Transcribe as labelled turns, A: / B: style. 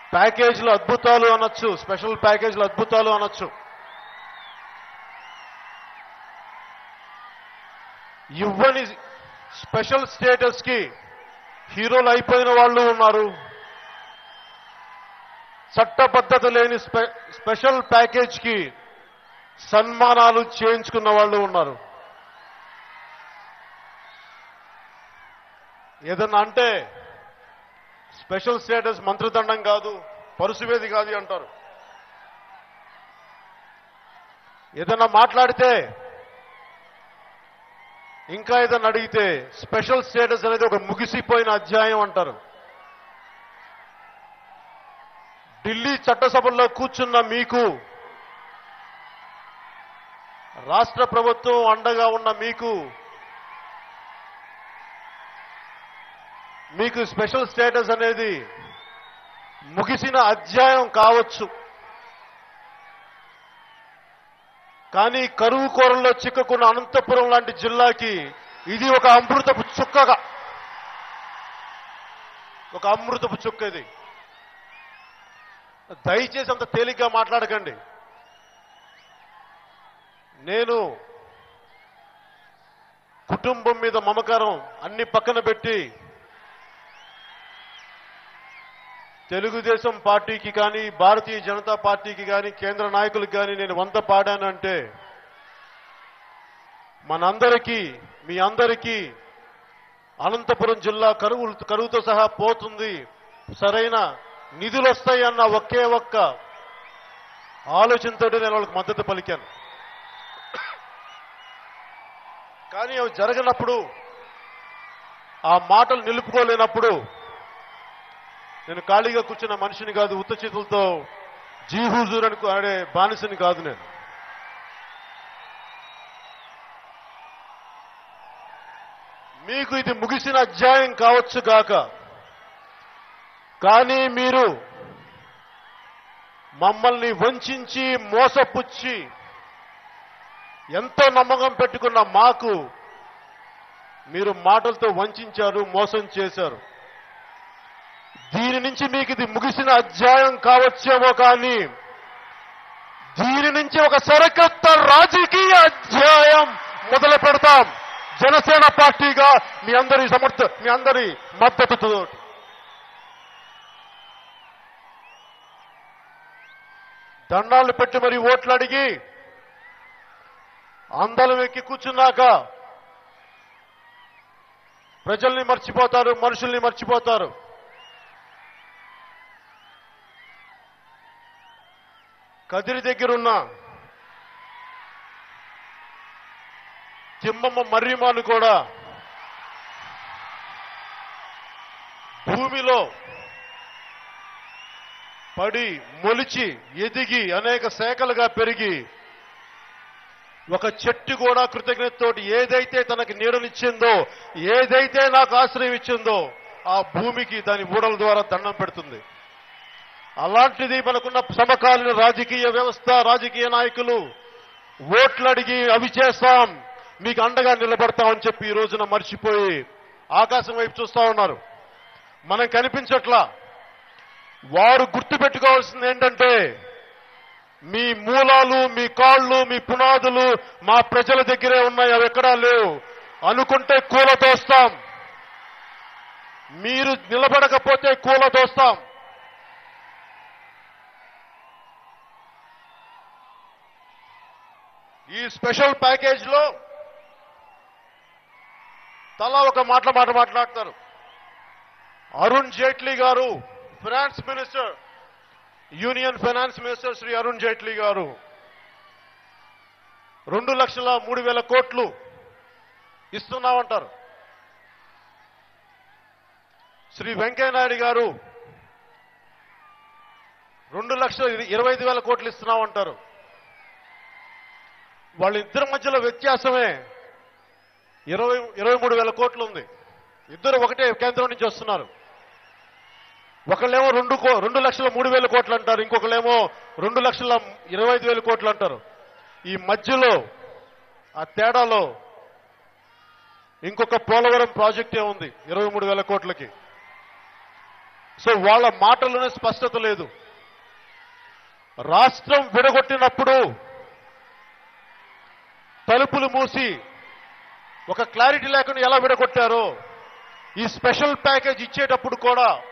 A: ప్యాకేజీలు అద్భుతాలు అనొచ్చు స్పెషల్ ప్యాకేజీలు అద్భుతాలు అనొచ్చు ఇవ్వని స్పెషల్ స్టేటస్ కి హీరోలు అయిపోయిన వాళ్ళు ఉన్నారు చట్టబద్ధత లేని స్పె- స్పెషల్ ప్యాకేజ్ కి సన్మానాలు చేయించుకున్న వాళ్ళు ఉన్నారు ఏదన్నా అంటే స్పెషల్ స్టేటస్ మంత్రిదండం కాదు పరుసువేది కాదు అంటారు ఏదన్నా మాట్లాడితే ఇంకా ఏదన్నా అడిగితే స్పెషల్ స్టేటస్ అనేది ఒక ముగిసిపోయిన అధ్యాయం అంటారు ఢిల్లీ చట్టసభల్లో కూర్చున్న మీకు రాష్ట్ర ప్రభుత్వం అండగా ఉన్న మీకు మీకు స్పెషల్ స్టేటస్ అనేది ముగిసిన అధ్యాయం కావచ్చు కానీ కరువు కోరల్లో చిక్కుకున్న అనంతపురం లాంటి జిల్లాకి ఇది ఒక అమృతపు చుక్కగా ఒక అమృతపు చుక్క ఇది దయచేసి అంత తేలిగ్గా మాట్లాడకండి నేను కుటుంబం మీద మమకారం అన్ని పక్కన పెట్టి తెలుగుదేశం పార్టీకి కానీ భారతీయ జనతా పార్టీకి కానీ కేంద్ర నాయకులకు కానీ నేను వంత పాడానంటే మనందరికీ మీ అందరికీ అనంతపురం జిల్లా కరువు కరువుతో సహా పోతుంది సరైన నిధులు వస్తాయన్న ఒకే ఒక్క ఆలోచనతో నేను వాళ్ళకి మద్దతు పలికాను కానీ అవి జరగనప్పుడు ఆ మాటలు నిలుపుకోలేనప్పుడు నేను ఖాళీగా కూర్చున్న మనిషిని కాదు ఉత్త చేతులతో జీహూజూర్ అని ఆడే బానిసని కాదు నేను మీకు ఇది ముగిసిన అధ్యాయం కావచ్చు గాక కానీ మీరు మమ్మల్ని వంచి మోసపుచ్చి ఎంతో నమ్మకం పెట్టుకున్న మాకు మీరు మాటలతో వంచారు మోసం చేశారు దీని నుంచి మీకు ఇది ముగిసిన అధ్యాయం కావచ్చేమో కానీ దీని నుంచి ఒక సరికొత్త రాజకీయ అధ్యాయం మొదలు పెడతాం జనసేన పార్టీగా మీ అందరి సమర్థ మీ అందరి మద్దతుతో దండాలు పెట్టి మరి ఓట్లు అడిగి అందలం ఎక్కి కూర్చున్నాక ప్రజల్ని మర్చిపోతారు మనుషుల్ని మర్చిపోతారు కదిరి దగ్గరున్న తిమ్మమ్మ మర్రిమాను కూడా భూమిలో పడి మొలిచి ఎదిగి అనేక శాఖలుగా పెరిగి ఒక చెట్టు కూడా కృతజ్ఞతతోటి ఏదైతే తనకి నీడనిచ్చిందో ఏదైతే నాకు ఆశ్రయం ఇచ్చిందో ఆ భూమికి దాని ఊడల ద్వారా దండం పెడుతుంది అలాంటిది మనకున్న సమకాలీన రాజకీయ వ్యవస్థ రాజకీయ నాయకులు ఓట్లు అడిగి అవి చేస్తాం మీకు అండగా నిలబడతామని చెప్పి ఈ రోజున మర్చిపోయి ఆకాశం వైపు చూస్తా ఉన్నారు మనం కనిపించట్లా వారు గుర్తు పెట్టుకోవాల్సింది ఏంటంటే మీ మూలాలు మీ కాళ్ళు మీ పునాదులు మా ప్రజల దగ్గరే ఉన్నాయి అవి ఎక్కడా లేవు అనుకుంటే కూలతోస్తాం మీరు నిలబడకపోతే కూలతోస్తాం ఈ స్పెషల్ ప్యాకేజ్ లో తలా ఒక మాటల మాట మాట్లాడతారు Arun Jaitley garu finance minister union finance minister Shri Arun Jaitley garu రెండు లక్షల మూడు వేల కోట్లు ఇస్తున్నామంటారు శ్రీ వెంకయ్యనాయుడు గారు రెండు లక్షల ఇరవై ఐదు వేల కోట్లు ఇస్తున్నామంటారు వాళ్ళిద్దరి మధ్యలో వ్యత్యాసమే ఇరవై ఇరవై మూడు వేల కోట్లు ఉంది ఇద్దరు ఒకటే కేంద్రం నుంచి వస్తున్నారు ఒకళ్ళేమో రెండు కో రెండు లక్షల మూడు వేల కోట్లు అంటారు ఇంకొకళ్ళేమో రెండు లక్షల ఇరవై ఐదు వేల కోట్లు అంటారు ఈ మధ్యలో ఆ తేడాలో ఇంకొక పోలవరం ప్రాజెక్టే ఉంది ఇరవై మూడు వేల కోట్లకి సో వాళ్ళ మాటల్లోనే స్పష్టత లేదు రాష్ట్రం విడగొట్టినప్పుడు తలుపులు మూసి ఒక క్లారిటీ లేకుండా ఎలా విడగొట్టారో ఈ స్పెషల్ ప్యాకేజ్ ఇచ్చేటప్పుడు కూడా